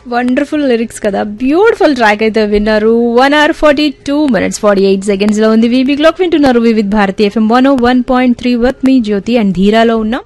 wonderful lyrics కదా beautiful track అయితే విన్నారు one hour forty two minutes forty eight seconds లో ఉంది వీబీ క్లాక్ వింటున్నారు Vividh Bharati F M one one point three వర్క్ మీ జ్యోతి అండ్ ధీరాలో ఉన్నాం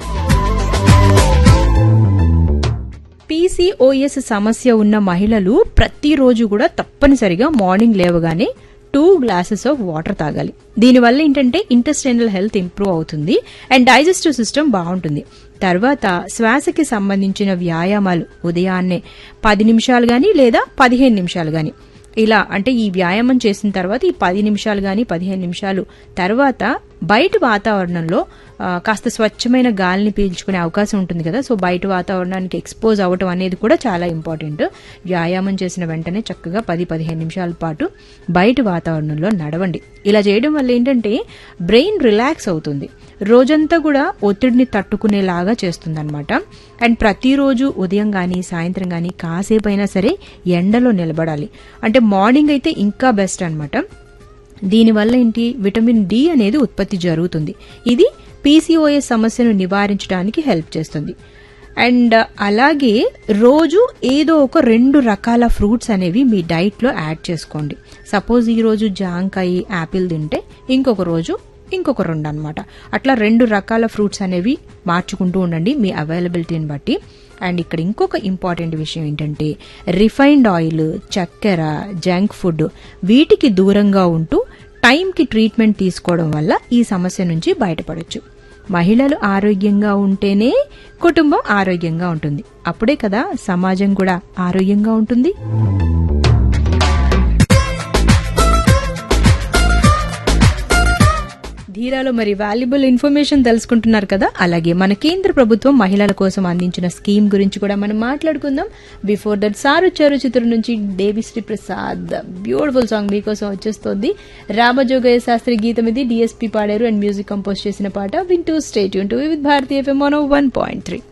పీసీఓఎస్ సమస్య ఉన్న మహిళలు ప్రతిరోజు కూడా తప్పనిసరిగా మార్నింగ్ లేవగానే టూ గ్లాసెస్ ఆఫ్ వాటర్ తాగాలి దీనివల్ల ఏంటంటే ఇంటెస్టైనల్ హెల్త్ ఇంప్రూవ్ అవుతుంది అండ్ డైజెస్టివ్ సిస్టమ్ బాగుంటుంది తర్వాత శ్వాసకి సంబంధించిన వ్యాయామాలు ఉదయాన్నే పది నిమిషాలు కానీ లేదా పదిహేను నిమిషాలు కానీ ఇలా అంటే ఈ వ్యాయామం చేసిన తర్వాత ఈ పది నిమిషాలు కానీ పదిహేను నిమిషాలు తర్వాత బయట వాతావరణంలో ఆ, కాస్త స్వచ్ఛమైన గాలిని పీల్చుకునే అవకాశం ఉంటుంది కదా సో బయట వాతావరణానికి ఎక్స్పోజ్ అవ్వటం అనేది కూడా చాలా ఇంపార్టెంట్ వ్యాయామం చేసిన వెంటనే చక్కగా పది పదిహేను నిమిషాల పాటు బయట వాతావరణంలో నడవండి ఇలా చేయడం వల్ల ఏంటంటే బ్రెయిన్ రిలాక్స్ అవుతుంది రోజంతా కూడా ఒత్తిడిని తట్టుకునేలాగా చేస్తుందన్నమాట అండ్ ప్రతిరోజు ఉదయం కానీ సాయంత్రం కానీ కాసేపు అయినా సరే ఎండలో నిలబడాలి అంటే మార్నింగ్ అయితే ఇంకా బెస్ట్ అన్నమాట దీనివల్ల ఏంటి విటమిన్ డి అనేది ఉత్పత్తి జరుగుతుంది ఇది పీసీఓఎస్ సమస్యను నివారించడానికి హెల్ప్ చేస్తుంది అండ్ అలాగే రోజు ఏదో ఒక రెండు రకాల ఫ్రూట్స్ అనేవి మీ డైట్లో యాడ్ చేసుకోండి సపోజ్ ఈ రోజు జాంకాయ యాపిల్ తింటే ఇంకొక రోజు ఇంకొక రెండు అన్నమాట అట్లా రెండు రకాల ఫ్రూట్స్ అనేవి మార్చుకుంటూ ఉండండి మీ అవైలబిలిటీని బట్టి అండ్ ఇక్కడ ఇంకొక ఇంపార్టెంట్ విషయం ఏంటంటే రిఫైన్డ్ ఆయిల్ చక్కెర జంక్ ఫుడ్ వీటికి దూరంగా ఉంటూ టైంకి ట్రీట్మెంట్ తీసుకోవడం వల్ల ఈ సమస్య నుంచి బయటపడొచ్చు మహిళలు ఆరోగ్యంగా ఉంటేనే కుటుంబం ఆరోగ్యంగా ఉంటుంది అప్పుడే కదా సమాజం కూడా ఆరోగ్యంగా ఉంటుంది ధీరాలో మరి వాల్యుబుల్ ఇన్ఫర్మేషన్ తెలుసుకుంటున్నారు కదా అలాగే మన కేంద్ర ప్రభుత్వం మహిళల కోసం అందించిన స్కీమ్ గురించి కూడా మనం మాట్లాడుకుందాం బిఫోర్ దట్ సారు చెరు చిత్రం నుంచి దేవిశ్రీ ప్రసాద్ బ్యూటిఫుల్ సాంగ్ మీకోసం వచ్చేస్తోంది రామజోగయ్య శాస్త్రి గీతం ఇది డిఎస్పీ పాడారు అండ్ మ్యూజిక్ కంపోజ్ చేసిన పాట వింటూ స్టేట్ యూన్ టు విత్ భారతీయ ఎఫ్ఎం వన్ పాయింట్ త్రీ